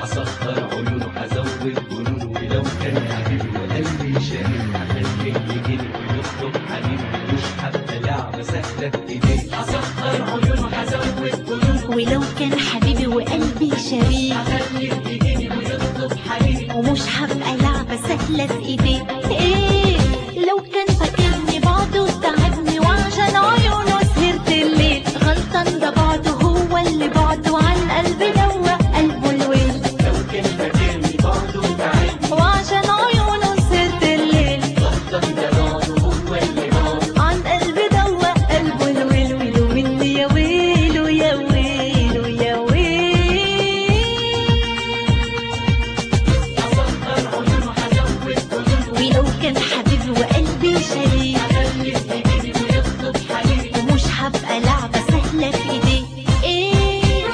هسهر عيونه هزود جنونه ولو كان حبيبي وقلبي شاهد هخليه يجيني ويطلب حنين مش حتى لعبة سهلة في ايديه هسهر عيونه هزود جنونه ولو كان حبيبي وقلبي شريك هخليه يجيني ويطلب حنين ومش هبقى لعبة سهلة في ايديه ايه لو كان فاكرني بعده تعبني وعشان عيونه سهرت الليل غلطان ده بعده هو اللي بعده عن قلبي دوق قلبه الويل لو كان فاكرني برضه تعبني وعشان عيونه سهرت الليل غلطان ده بعده هو اللي بعده عن قلبي دوق قلبه الويل ويلو مني يا ويلو يا ويلو يا ويل هسهر عيونه هزود جنونه ولو كان حبيبي وقلبي شريك هخليه يجيني ويطلب حنين ومش هبقى لعبة سهلة في ايديه ايه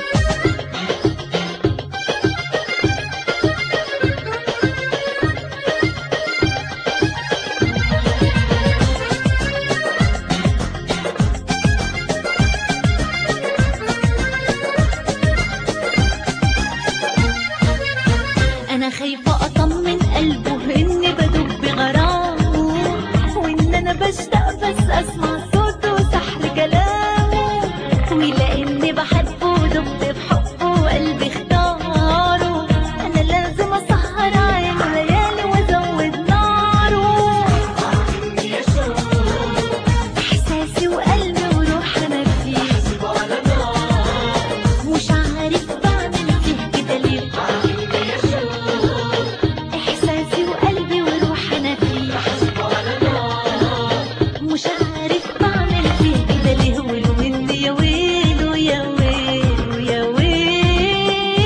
انا خايفة اطمن قلبه اني بدب بغرامه وان انا بشتاق بس اسمع صوته وسحر كلامه ولاني بحبه ودبت في حبه وقلبي اختاره انا لازم اسهر عينه ليالي وازود ناره إني أشوف احساسي وقلبي وروح انا فيه على نار مش عارف بعمل فيه كده ليه إني أشوف احساسي وقلبي وروح انا فيه على نار مش عارف بعمل فيه كده ليه ولو مني يا ويلو يا ويلو يا ويل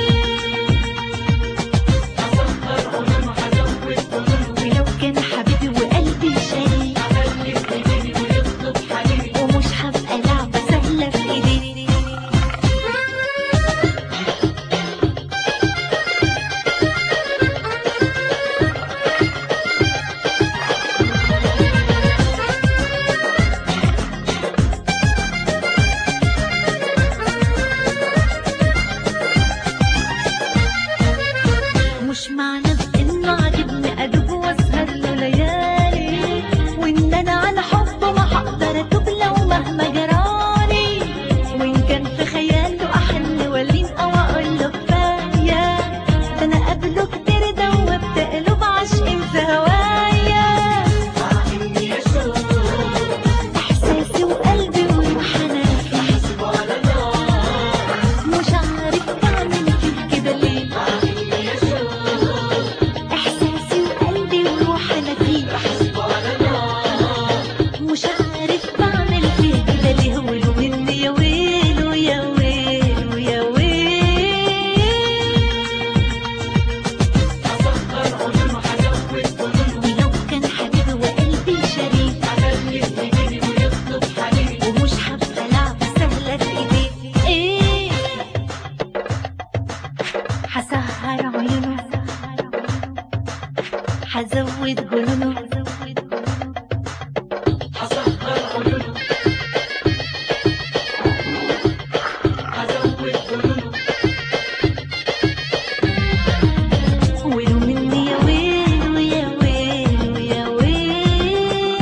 هسهر عيونه هزود جنونه ولو كان حبيبي وقلبي شريك هخليه يجيني ويطلب حنين ومش هبقى لعبة سهلة في ايديه مش معنى انه عاجبني ادوب واسهر له ليالي وان انا على حبه ما هقدر اتوب لو مهما جرالي وان كان في خياله احن ولين او اقول له كفايه ده انا قبله كتير دوبت قلوب عشق في هوايا إني أشوف احساسي وقلبي وروح انا فيه على نار مش عارف بعمل فيه كده ليه إني أشوف احساسي وقلبي وروح انا فيه على نار مش عارف بعمل فيه كده ليه ولو مني يا ويلو يا ويلو يا ويل هسهر عيونه هزود جنونه ولو كان حبيبي وقلبي شريك هخليه يجيني ويطلب حنين ومش هبقى لعبة سهلة في ايديه ايه هسهر عيونه هزود جنونه هسهر عيونه هزود جنونه ولو مني يا ويلو يا ويلو يا ويل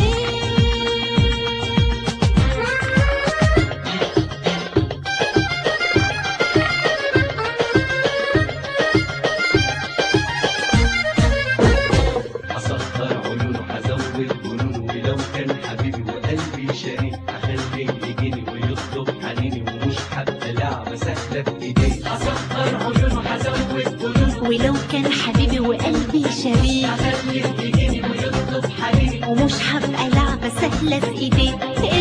هسهر عيونه هزود جنونه ولو كان حبيبي وقلبي شريك هخليه يجيني ويطلب حنيني ومش حتى لعبة سهلة في ايديه هسهر عيونه هزود جنونه ولو كان حبيبي وقلبي شريك هخليه يجيني ويطلب حنيني ومش هبقى لعبة سهلة في ايديه